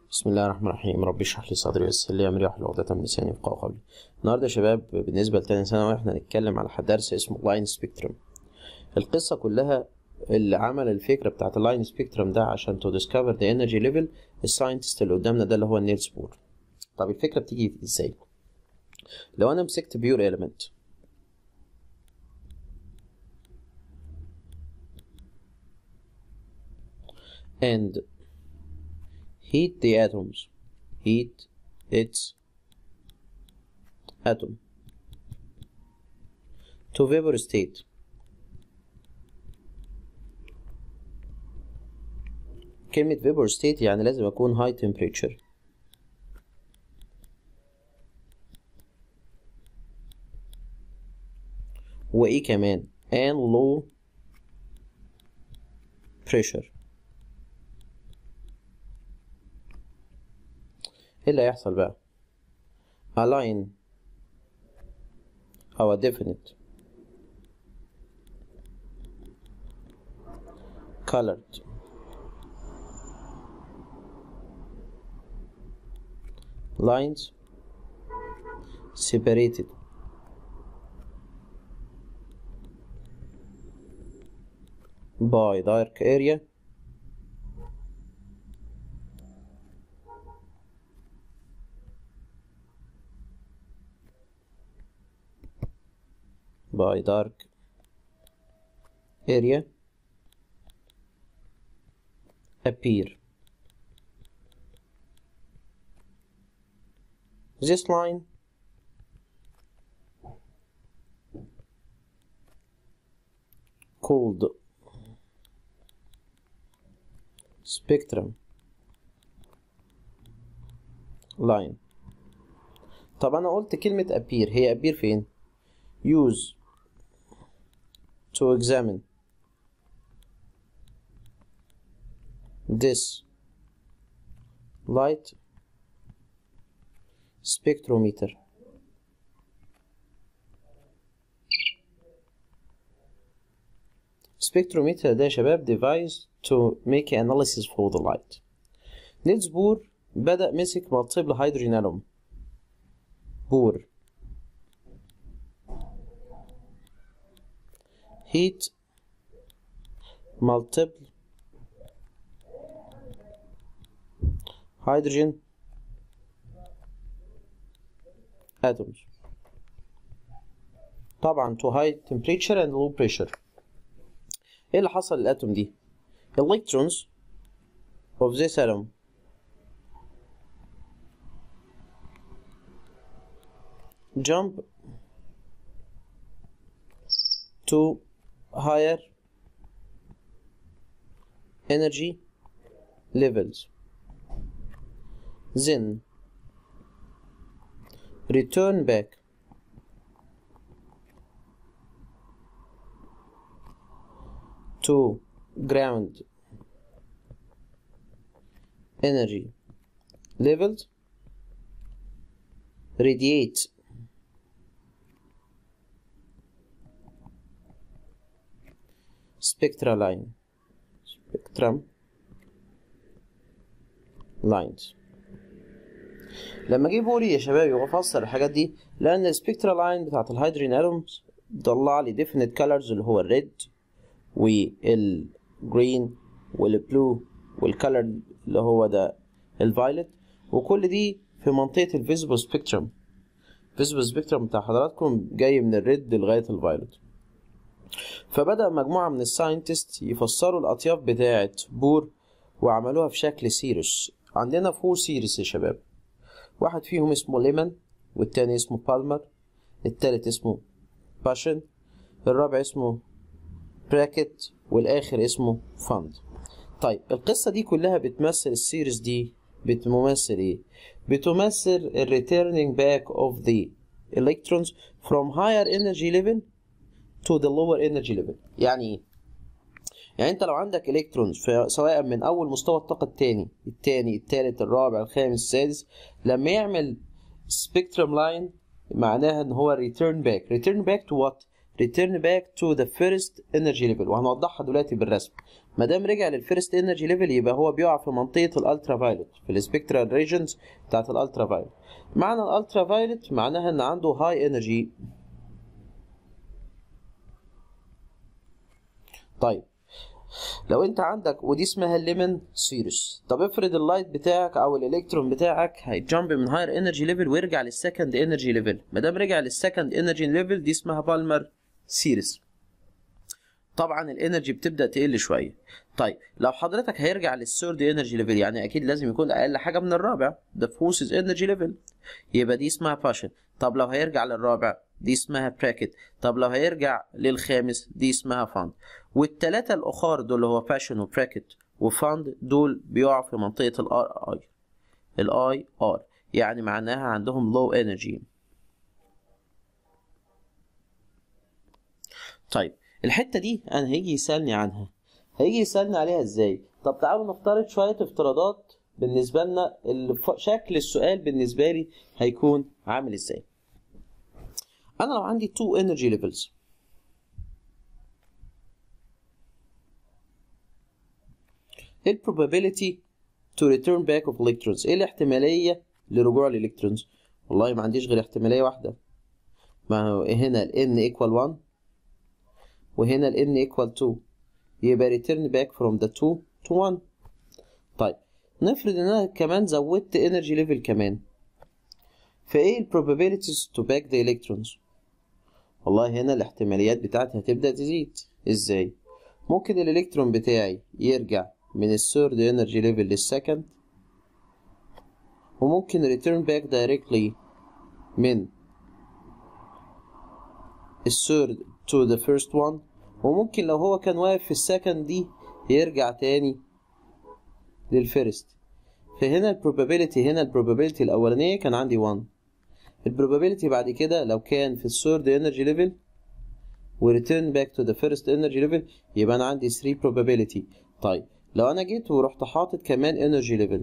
بسم الله الرحمن الرحيم ربي اشرح لي صدري ويسر لي امري واحلل عقدة من لساني يفقهوا قولي النهارده يا شباب بالنسبه لتاني ثانوي احنا هنتكلم على درس اسمه لاين سبيكترم القصه كلها اللي عمل الفكره بتاعت اللاين سبيكترم ده عشان تو ديسكفر ذا انرجي ليفل الساينتست اللي قدامنا ده اللي هو نيلز بور طب الفكره بتيجي ازاي لو انا مسكت بيور ايليمنت and heat the atoms heat its atom to vapor state كلمة vapor state يعني لازم أكون high temperature وإيه كمان and low pressure ايه اللي هيحصل بقى align أو definite colored lines separated by dark area by dark area appear this line called spectrum line طب انا قلت كلمة appear هي appear فين use to examine this light spectrometer spectrometer ده يا شباب device to make analysis for the light نيلز بور بدأ مسك مالتيبل هيدروجين ألوم بور heat multiple hydrogen atoms طبعا to high temperature and low pressure ايه اللي حصل للاتوم دي electrons of this atom jump to higher energy levels then return back to ground energy levels radiate spectral line spectrum lines لما جه بوري يا شباب وافسر الحاجات دي لان السبكترال لاين بتاعت الهيدروجين اتومز طلع لي ديفينيت كالرز اللي هو الريد والجرين والبلو والكالر اللي هو ده الفايلت وكل دي في منطقه الفيزبل سبيكترم الفيزبل سبيكترم بتاع حضراتكم جاي من الريد لغايه الفايلت فبدأ مجموعة من الساينتست يفسروا الأطياف بتاعة بور وعملوها في شكل سيرس عندنا فور سيريس يا شباب واحد فيهم اسمه ليمون والتاني اسمه بالمر التالت اسمه باشن الرابع اسمه براكت والآخر اسمه فاند طيب القصة دي كلها بتمثل السيريس دي بتمثل ايه؟ بتمثل الريتيرنينج باك اوف ذا electrons from higher energy level to the lower energy level يعني ايه يعني انت لو عندك الكترونز سواء من اول مستوى الطاقه الثاني الثاني الثالث الرابع الخامس السادس لما يعمل سبيكترم لاين معناها ان هو return back return back to what return back to the first energy level وهنوضحها دلوقتي بالرسم ما دام رجع للفيرست انرجي ليفل يبقى هو بيقع في منطقه الالترا فايلوت في السبكترال ريجنز بتاعت الالترا فايلوت معنى الالترا فايلوت معناها ان عنده هاي انرجي طيب لو انت عندك ودي اسمها الليمن سيريس طب افرض اللايت بتاعك او الالكترون بتاعك هيجامب من هاير انرجي ليفل ويرجع للسكند انرجي ليفل ما دام رجع للسكند انرجي ليفل دي اسمها بالمر سيريس طبعا الانرجي بتبدا تقل شويه طيب لو حضرتك هيرجع للثيرد انرجي ليفل يعني اكيد لازم يكون اقل حاجه من الرابع ده فورسز انرجي ليفل يبقى دي اسمها باشن طب لو هيرجع للرابع دي اسمها براكت طب لو هيرجع للخامس دي اسمها فاند والتلاتة الاخر دول اللي هو باشن وبراكت وفاند دول بيقعوا في منطقه الار اي الاي ار يعني معناها عندهم لو انرجي طيب الحته دي انا هيجي يسالني عنها هيجي يسالني عليها ازاي طب تعالوا نفترض شويه افتراضات بالنسبه لنا الف- شكل السؤال بالنسبه لي هيكون عامل ازاي انا لو عندي two energy levels ايه ال probability to return back of electrons ايه الاحتماليه لرجوع الالكترونز والله ما عنديش غير احتماليه واحده ما هو هنا ال n equal 1 وهنا ال n equal 2 يبقى return back from the 2 to 1 طيب نفرض ان انا كمان زودت energy level كمان فايه ال probabilities to back the electrons والله هنا الاحتماليات بتاعتي هتبدأ تزيد ازاي ممكن الالكترون بتاعي يرجع من الثيرد انرجي ليفل للسكند وممكن return back directly من الثيرد to the first one وممكن لو هو كان واقف في السكند دي يرجع تاني للفيرست فهنا ال probability هنا ال probability الأولانية كان عندي 1 ال probability بعد كده لو كان في الثيرد energy level و return back to the first energy level يبقى أنا عندي 3 probability طيب لو أنا جيت ورحت حاطط كمان energy level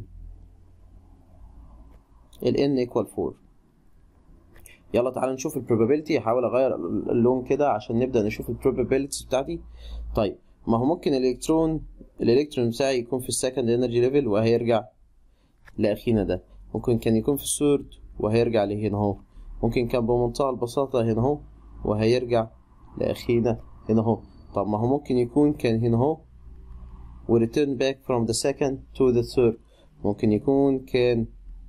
ال n equal 4 يلا تعالى نشوف ال probability هحاول أغير اللون كده عشان نبدأ نشوف ال probabilities بتاعتي طيب ما هو ممكن الإلكترون الإلكترون بتاعي يكون في السكند energy level وهيرجع لأخينا ده ممكن كان يكون في الثيرد وهيرجع لهنا اهو ممكن كان بمنتهى البساطة هنا اهو وهيرجع لأخينا هنا اهو طب ما هو ممكن يكون كان هنا اهو و return back from the second to the third ممكن يكون كان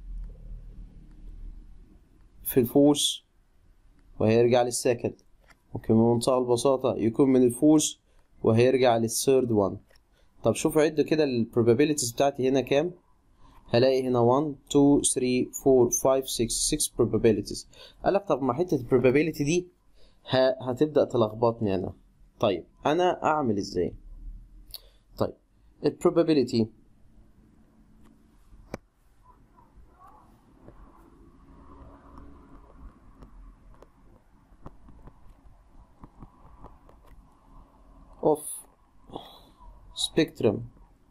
في الفورس وهيرجع للسكند ممكن بمنتهى البساطة يكون من الفورس وهيرجع للثيرد one طب شوفوا عدوا كده ال probabilities بتاعتي هنا كام هلاقي هنا 1 2 3 4 5 6 6 probabilities قالك طب ما حتة ال probability دي ه... هتبدأ تلخبطني أنا طيب أنا أعمل إزاي طيب ال probability of spectrum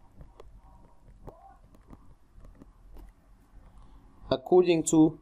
according to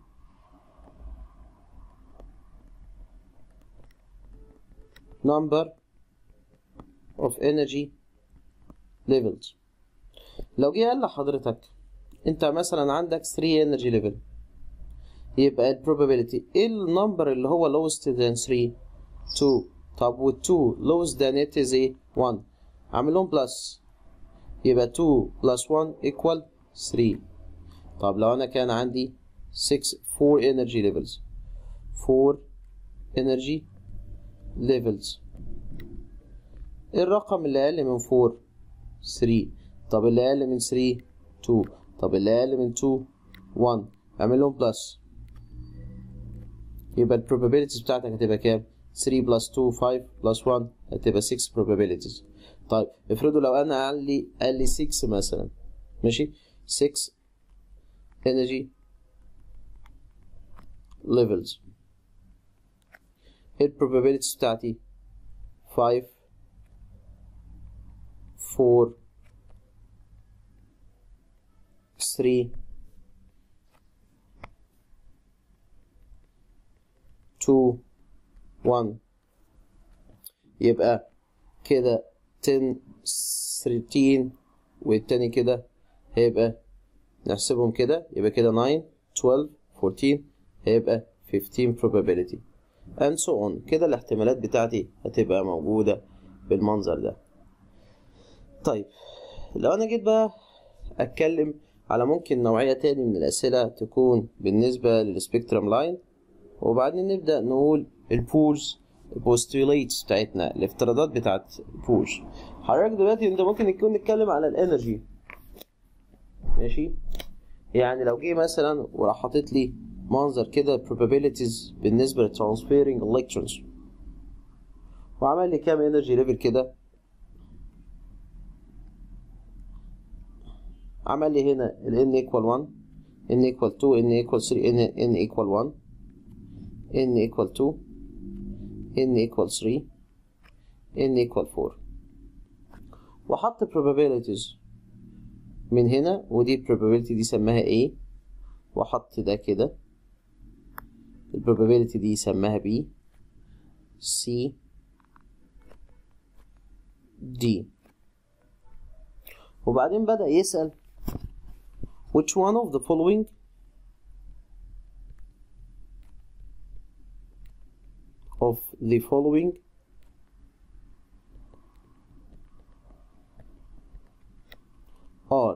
number of energy levels لو جه قال لحضرتك انت مثلا عندك 3 energy level يبقى ال probability ايه النمبر اللي هو lowest than 3 2 طب وال 2 lowest than it is ايه 1 اعمل لهم بلس يبقى 2 plus 1 equal 3 طب لو انا كان عندي 6 4 energy levels 4 energy levels ايه الرقم اللي اقل من 4 3 طب اللي اقل من 3 2 طب اللي اقل من 2 1 اعمل لهم بلس يبقى ال probabilities بتاعتك هتبقى كام 3 plus 2 5 plus 1 هتبقى 6 probabilities طيب افرضوا لو انا قال لي قال لي 6 مثلا ماشي 6 energy levels ايه probabilities بتاعتي 5 4 3 2 1 يبقى كده 10 13 والتاني كده هيبقى نحسبهم كده يبقى كده 9 12 14 هيبقى 15 probability and so on كده الاحتمالات بتاعتي هتبقى موجودة بالمنظر ده طيب لو انا جيت بقى اتكلم على ممكن نوعية تاني من الأسئلة تكون بالنسبة للسبيكترم لاين وبعدين نبدأ نقول البولز البوستوليتس بتاعتنا الافتراضات بتاعت البولز حضرتك دلوقتي انت ممكن يكون نتكلم على الانرجي ماشي يعني لو جه مثلا وراح حاطط لي منظر كده probabilities بالنسبة لترانسفيرنج electrons وعمل لي كام انرجي ليفل كده عمل لي هنا ال n equal 1 n equal 2 n equal 3 n, n equal 1 n equal 2 n equal 3 n equal 4 وحط probabilities من هنا ودي probability دي سماها A وحط ده كده ال probability دي سماها B C D وبعدين بدأ يسأل which one of the following of the following are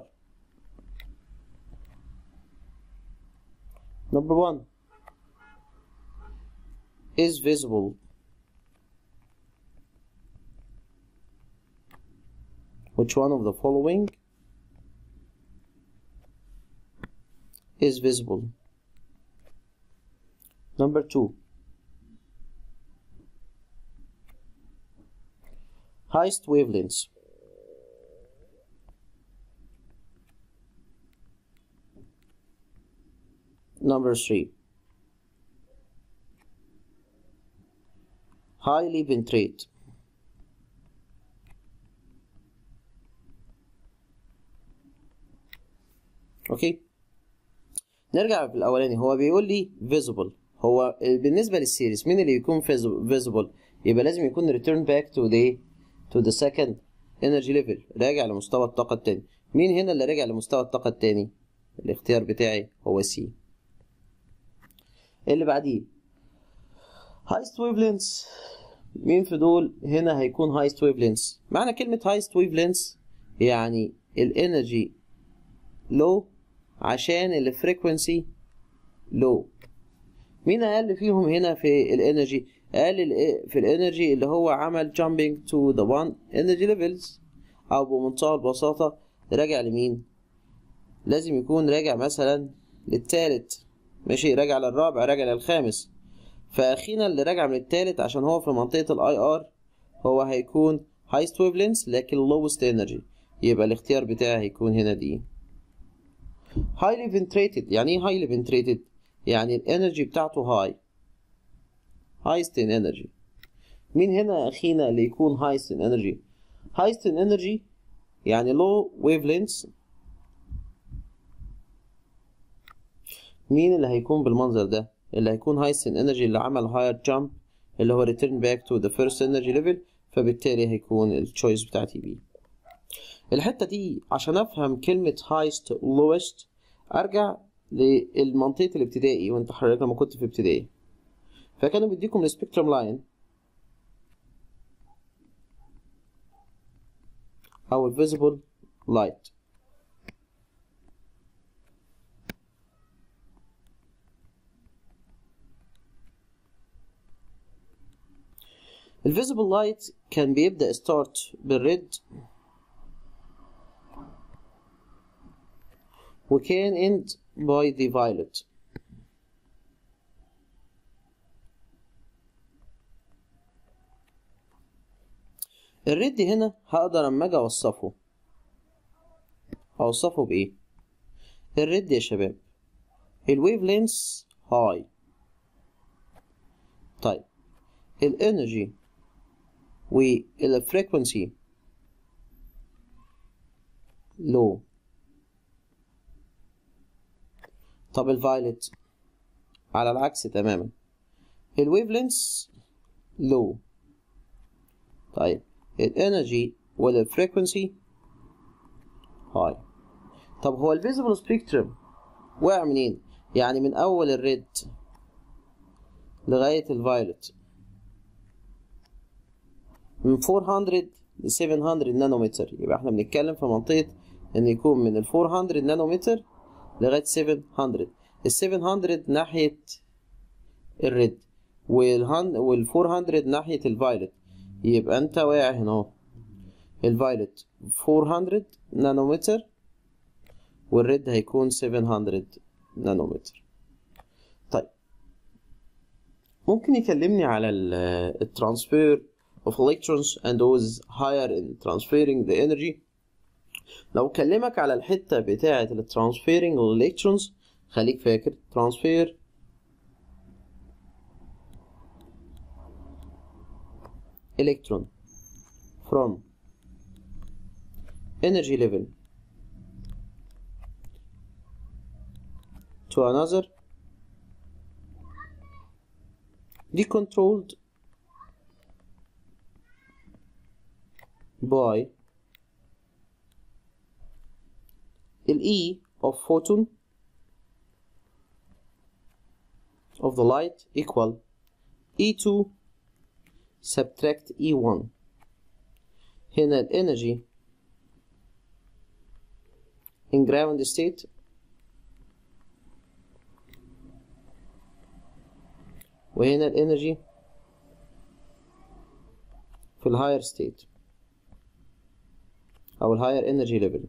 number one is visible which one of the following is visible number two highest wavelengths number three highly penetrate اوكي نرجع في الاولاني هو بيقول لي visible هو بالنسبه للسيريز مين اللي يكون visible يبقى لازم يكون return back to the to the second energy level راجع لمستوى الطاقه التاني مين هنا اللي راجع لمستوى الطاقه التاني الاختيار بتاعي هو سي اللي بعديه highest wavelengths مين في دول هنا هيكون highest wavelengths معنى كلمة highest wavelengths يعني الانرجي low عشان الفريكونسي low مين اقل فيهم هنا في الانرجي اقل في الانرجي اللي هو عمل jumping to the one energy levels او بمنتهى البساطة راجع لمين لازم يكون راجع مثلا للتالت ماشي راجع للرابع راجع للخامس فاخينا اللي راجع من التالت عشان هو في منطقة الاي ار هو هيكون highest wavelengths لكن lowest energy يبقى الاختيار بتاعي هيكون هنا دي highly penetrated يعني ايه highly penetrated يعني الانرجي بتاعته high highest in energy مين هنا اخينا اللي يكون highest in energy highest in energy يعني low wavelengths مين اللي هيكون بالمنظر ده اللي هيكون highest in energy اللي عمل higher jump اللي هو return back to the first energy level فبالتالي هيكون التشويس بتاعتي بي الحتة دي عشان افهم كلمة highest lowest ارجع للمنطقة الابتدائي وانت حضرتك لما كنت في ابتدائي فكانوا بيديكم السبيكترم لاين او الفيزيبل لايت الفيزيبل لايت كان بيبدأ ستارت بالريد وكان end by the violet الريد هنا هقدر اما اجي اوصفه اوصفه بايه الريد يا شباب الويف لينس هاي طيب الانرجي والفريكونسي لو طب الفايلت على العكس تماما الويف لينس لو طيب الانرجي والفريكونسي هاي طب هو الفيزيبل سبيكترم وقع منين يعني من اول الريد لغاية الفايولت من 400 ل 700 نانومتر يبقى احنا بنتكلم في منطقة ان يكون من ال 400 نانومتر لغاية 700 ال 700 ناحية الريد وال 400 ناحية الفايولت يبقى انت واقع هنا اهو الفايولت 400 نانومتر والريد هيكون 700 نانومتر طيب ممكن يكلمني على الترانسفير of electrons and those higher in transferring the energy لو كلمك على الحتة بتاعة الترانسفيرنج electrons خليك فاكر transfer electron from energy level to another decontrolled by the E of photon of the light equal E2 subtract E1 هنا الانرجي in ground state وهنا الانرجي في الهاير ستيت او الهاير انرجي ليفل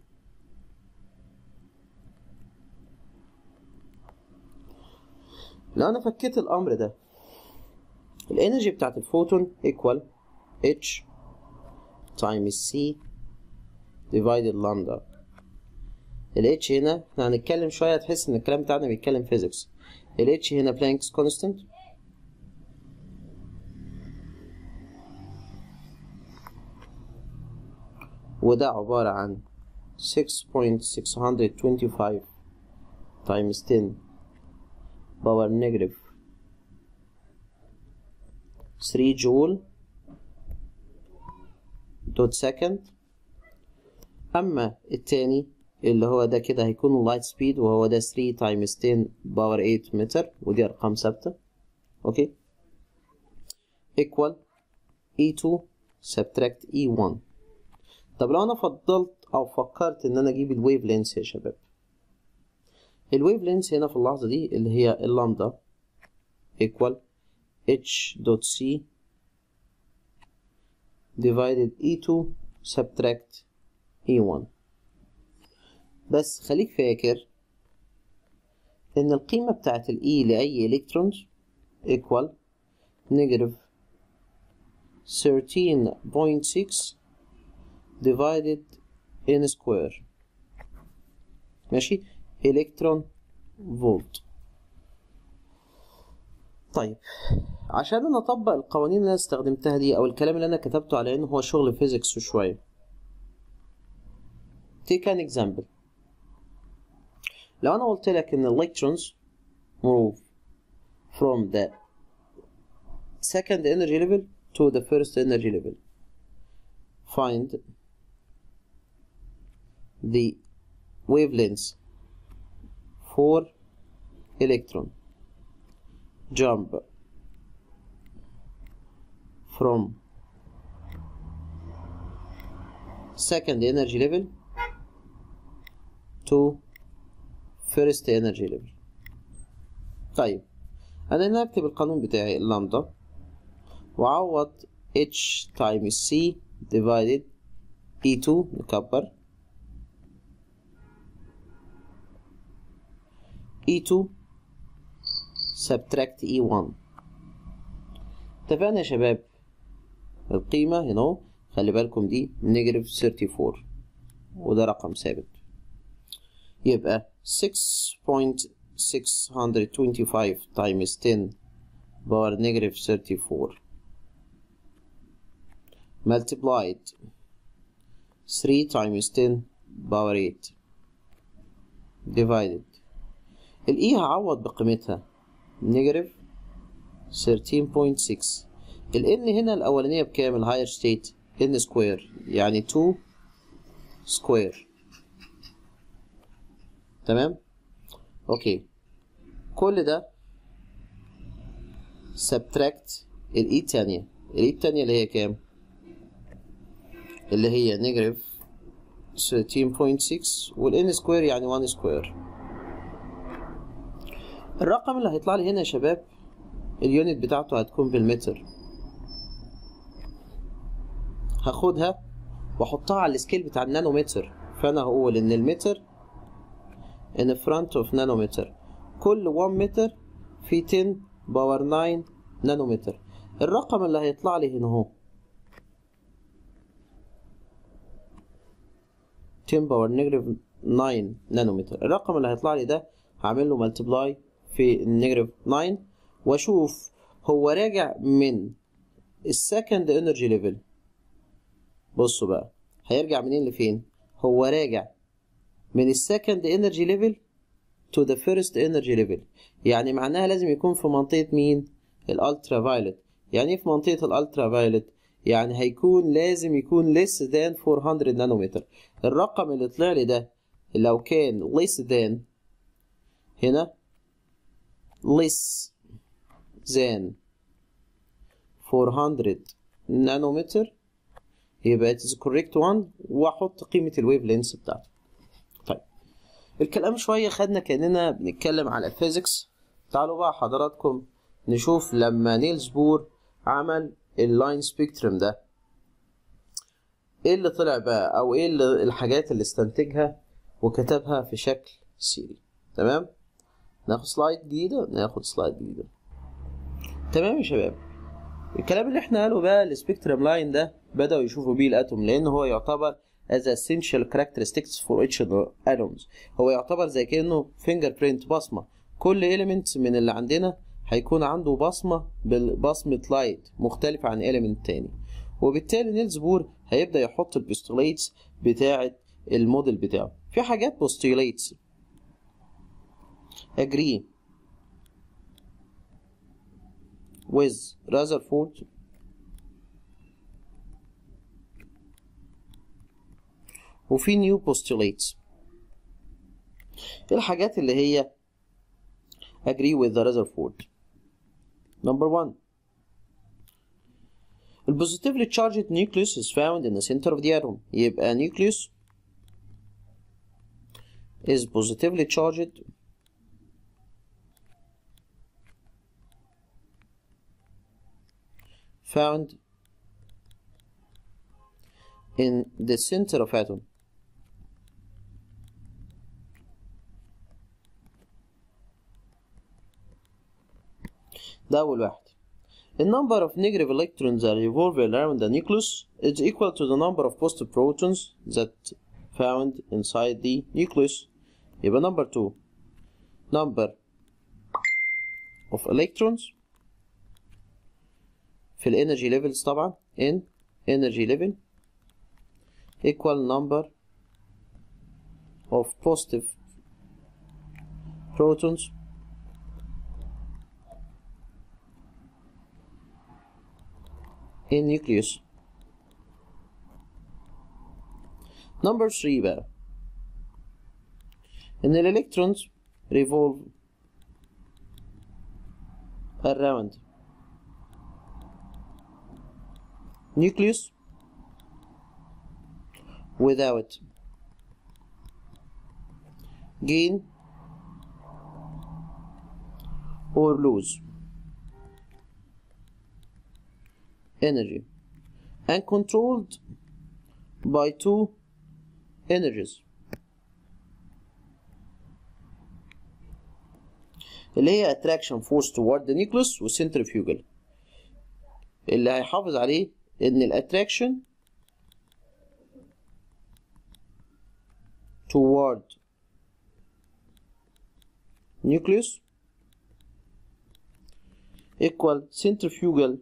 لو انا فكيت الامر ده الانرجي بتاعت الفوتون equal h times c divided lambda ال h هنا احنا هنتكلم شوية تحس ان الكلام بتاعنا بيتكلم physics ال h هنا Planck's constant وده عبارة عن 6.625 times 10 power negative 3 جول دوت سكند أما التاني اللي هو ده كده هيكون اللايت سبيد وهو ده 3 times 10 باور 8 متر ودي أرقام ثابتة أوكي equal E2 subtract E1 طب لو انا فضلت او فكرت ان انا اجيب الويف لينس يا شباب الويف لينس هنا في اللحظة دي اللي هي اللامدا equal h dot c divided e2 subtract e1 بس خليك فاكر ان القيمة بتاعت ال e لأي electrons equal negative 13.6 divided in square ماشي الكترون فولت طيب عشان انا اطبق القوانين اللي انا استخدمتها دي او الكلام اللي انا كتبته على انه هو شغل فيزيكس شويه take an example لو انا قلت لك ان electrons move from the second energy level to the first energy level find the wavelengths for electron jump from second energy level to first energy level طيب انا هنا اكتب القانون بتاعي اللامدا وعوض h times c divided e2 نكبر E2 subtract E1 اتفقنا يا شباب القيمة هنا اهو خلي بالكم دي نيجاتيف 34 وده رقم ثابت يبقى 6.625 times 10 باور نيجاتيف 34 multiplied 3 times 10 باور 8 divided الاي هعوض بقيمتها نيجاتيف 13.6 الان هنا الاولانيه بكام الهاير ستيت n سكوير يعني 2 سكوير تمام اوكي كل ده subtract الاي التانية الاي التانية اللي هي كام اللي هي نيجاتيف 13.6 والان سكوير يعني 1 سكوير الرقم اللي هيطلع لي هنا يا شباب اليونت بتاعته هتكون بالمتر هاخدها واحطها على السكيل بتاع النانومتر فانا هقول ان المتر in front of نانومتر كل 1 متر في 10 باور 9 نانومتر الرقم اللي هيطلع لي هنا اهو 10 باور نيجاتيف 9 نانومتر الرقم اللي هيطلع لي ده هعمل له ملتبلاي في النيجاتيف 9 واشوف هو راجع من السكند انرجي ليفل بصوا بقى هيرجع منين لفين هو راجع من السكند انرجي ليفل to the first energy level يعني معناها لازم يكون في منطقة مين الالترا فايلت يعني ايه في منطقة الالترا فايلت يعني هيكون لازم يكون less than 400 نانومتر الرقم اللي طلع لي ده لو كان less than هنا less than 400 نانومتر يبقى it is correct one واحط قيمة الويف لينس بتاعته طيب الكلام شوية خدنا كأننا بنتكلم على الفيزيكس تعالوا بقى حضراتكم نشوف لما نيلز بور عمل اللاين سبيكترم ده ايه اللي طلع بقى او ايه اللي الحاجات اللي استنتجها وكتبها في شكل سيري تمام ناخد سلايد جديدة ناخد سلايد جديدة تمام يا شباب الكلام اللي احنا قاله بقى السبيكترم لاين ده بدأوا يشوفوا بيه الاتوم لان هو يعتبر as essential characteristics for each of the atoms هو يعتبر زي كأنه fingerprint بصمة كل element من اللي عندنا هيكون عنده بصمة بصمة لايت مختلفة عن element تاني وبالتالي نيلز بور هيبدأ يحط البوستوليتس بتاعة الموديل بتاعه في حاجات postulates agree with Rutherford وفي new postulates الحاجات اللي هي agree with the Rutherford number one the positively charged nucleus is found in the center of the atom يبقى nucleus is positively charged found in the center of atom ده أول واحد The number of negative electrons that revolve around the nucleus is equal to the number of positive protons that found inside the nucleus يبقى number two number of electrons في ال energy levels طبعا in energy level equal number of positive protons in nucleus number 3 بقى ان electrons revolve around nucleus without gain or lose energy and controlled by two energies اللي هي attraction force toward the nucleus و centrifugal اللي هيحافظ عليه ان الاتراكشن toward nucleus equal centrifugal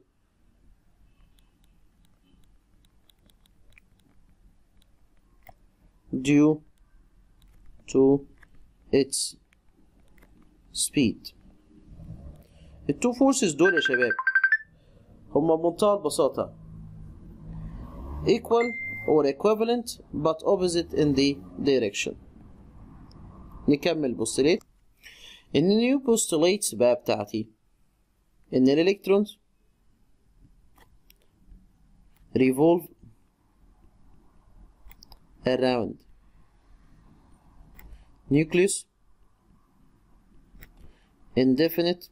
due to its speed التو فورسز دول يا شباب هما بمنتهى البساطة equal or equivalent but opposite in the direction نكمل postulate ان new postulates بقى بتاعتي ان الالكترونز revolve around nucleus indefinite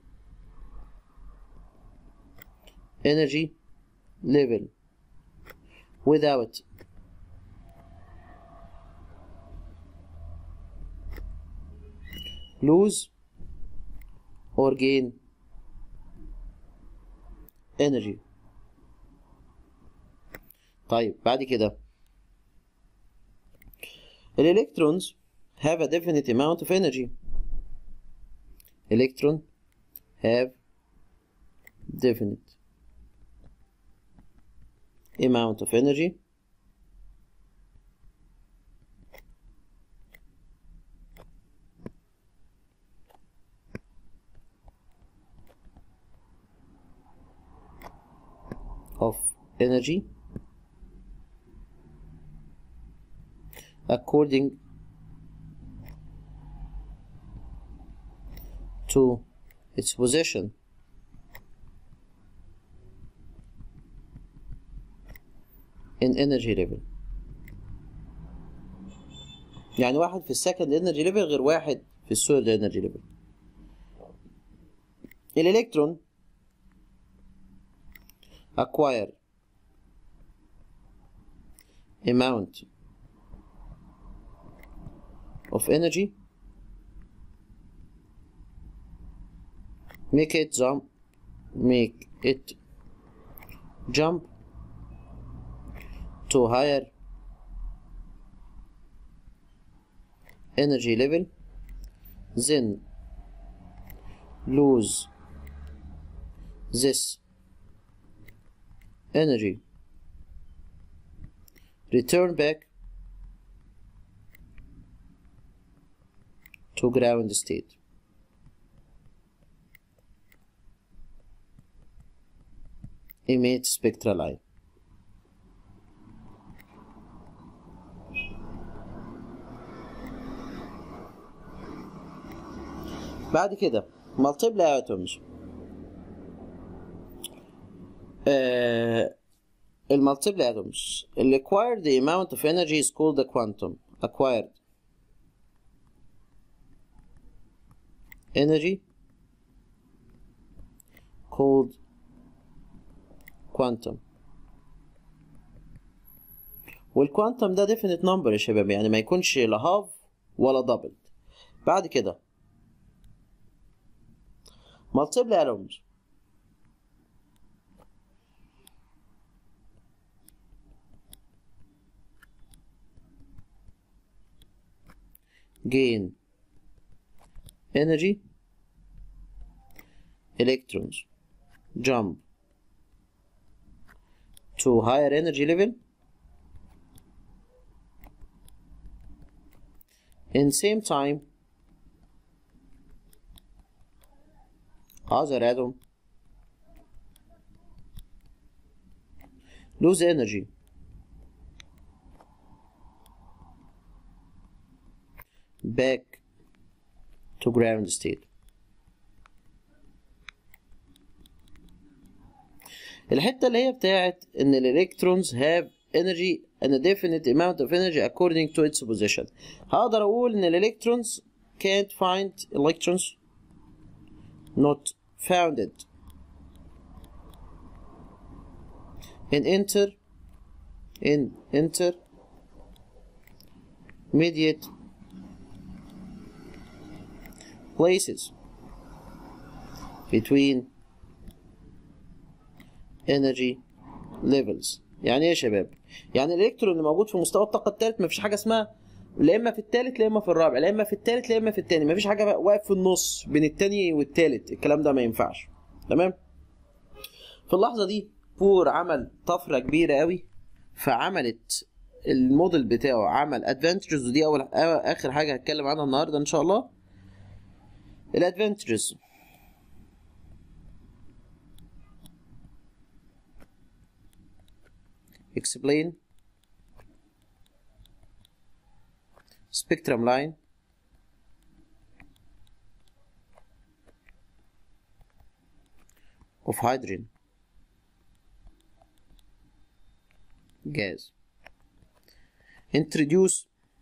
energy level without lose or gain energy طيب بعد كده electrons have a definite amount of energy electron have definite amount of energy of energy according to its position in energy level يعني واحد في السكند انرجي ليفل غير واحد في الثيرد انرجي ليفل الالكترون acquire amount of energy make it jump make it jump to higher energy level then lose this energy return back to ground state emit spectral line بعد كده multiply atoms آه المultiply atoms ال acquired the amount of energy is called the quantum acquired energy called quantum والكوانتم ده definite number يا شباب يعني ما يكونش لا half ولا double بعد كده multiply atoms gain energy electrons jump to higher energy level in same time other atom lose energy back to ground state الحتة اللي هي بتاعت ان الالكترونز have energy and a definite amount of energy according to its position هقدر اقول ان الالكترونز can't find electrons not founded in enter in enter mediate places between energy levels يعني ايه يا شباب يعني الالكترون اللي موجود في مستوى الطاقه الثالث مفيش حاجه اسمها لا اما في الثالث لا اما في الرابع لا اما في الثالث لا اما في الثاني مفيش حاجه واقف في النص بين الثاني والثالث الكلام ده ما ينفعش تمام في اللحظه دي بور عمل طفره كبيره قوي فعملت الموديل بتاعه عمل ادفانتجز ودي اول اخر حاجه هتكلم عنها النهارده ان شاء الله الادفانتجز explain spectrum line of hydrogen gas introduce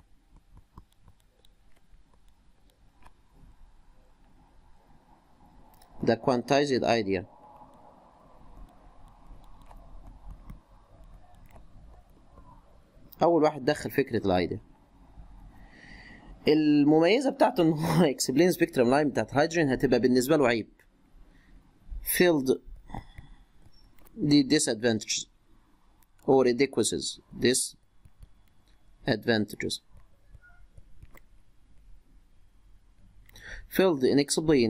the quantized idea اول واحد دخل فكره الايديا المميزه بتاعته ان هو اكسبلين سبيكترم لاين بتاعت الهيدروجين هتبقى بالنسبه له عيب filled the disadvantages or inadequacies disadvantages filled in explain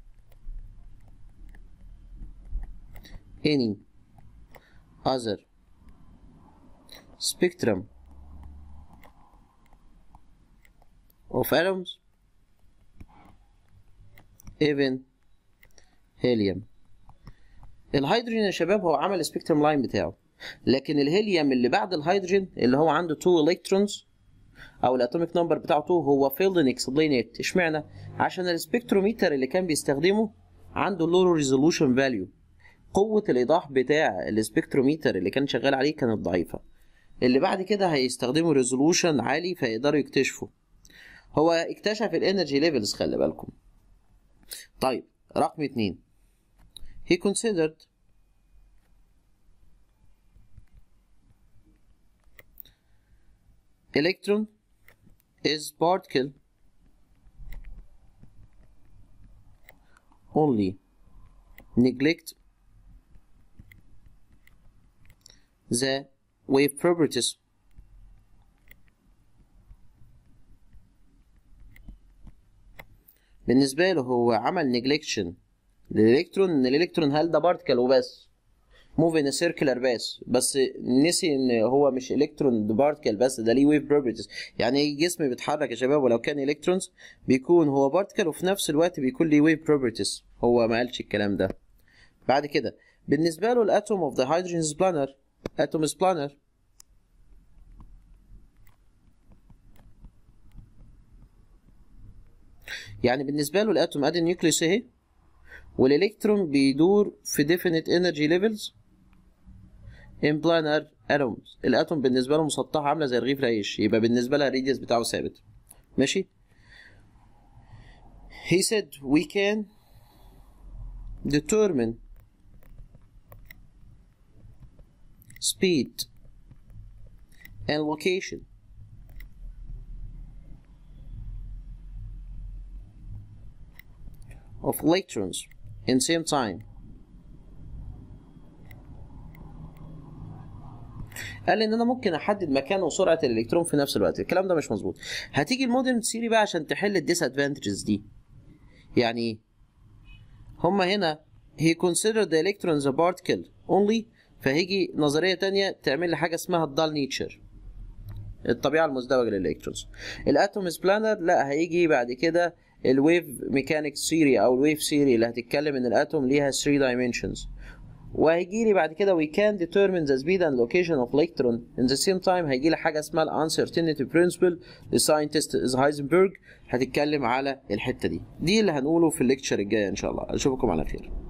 any other spectrum of atoms even helium الهيدروجين يا شباب هو عمل سبيكترم لاين بتاعه لكن الهيليوم اللي بعد الهيدروجين اللي هو عنده 2 الكترونز او الاتوميك نمبر بتاعه 2 هو فيلد ان اكسبلين ات اشمعنى عشان السبكتروميتر اللي كان بيستخدمه عنده لو ريزولوشن فاليو قوه الايضاح بتاع السبكتروميتر اللي كان شغال عليه كانت ضعيفه اللي بعد كده هيستخدموا ريزولوشن عالي فيقدروا يكتشفوا هو اكتشف الانرجي ليفلز خلي بالكم طيب رقم اتنين he considered electron is particle only neglect the wave properties بالنسبة له هو عمل نيجلكشن للإلكترون إن الإلكترون هل ده بارتكل وبس موف ان سيركلر بس بس نسي ان هو مش الكترون ده بارتكل بس ده ليه ويف بروبرتيز يعني اي جسم بيتحرك يا شباب ولو كان الكترونز بيكون هو بارتكل وفي نفس الوقت بيكون ليه ويف بروبرتيز هو ما قالش الكلام ده بعد كده بالنسبه له الاتوم اوف ذا هيدروجين بلانر اتوم از بلانر يعني بالنسبه له الاتوم ادي النيوكليوس اهي والالكترون بيدور في definite energy levels in planar atoms الاتوم بالنسبه له مسطحه عامله زي رغيف العيش يبقى بالنسبه لها الريديوس بتاعه ثابت ماشي he said we can determine speed and location of electrons in same time قال ان انا ممكن احدد مكان وسرعه الالكترون في نفس الوقت الكلام ده مش مظبوط هتيجي المودرن ثيوري بقى عشان تحل الديسادفانتجز دي يعني ايه هما هنا he considered the electrons a particle only فهيجي نظريه تانية تعمل لي حاجه اسمها الدال نيتشر الطبيعه المزدوجه للالكترونز الاتومز بلانر لا هيجي بعد كده الويف ميكانيك ثيوري او الويف ثيوري اللي هتتكلم ان الاتوم ليها 3 dimensions وهيجي لي بعد كده we can determine the speed and location of electron in the same time هيجي لي حاجه اسمها ال uncertainty principle للساينتست هايزنبرج هتتكلم على الحته دي دي اللي هنقوله في الليكتشر الجايه ان شاء الله اشوفكم على خير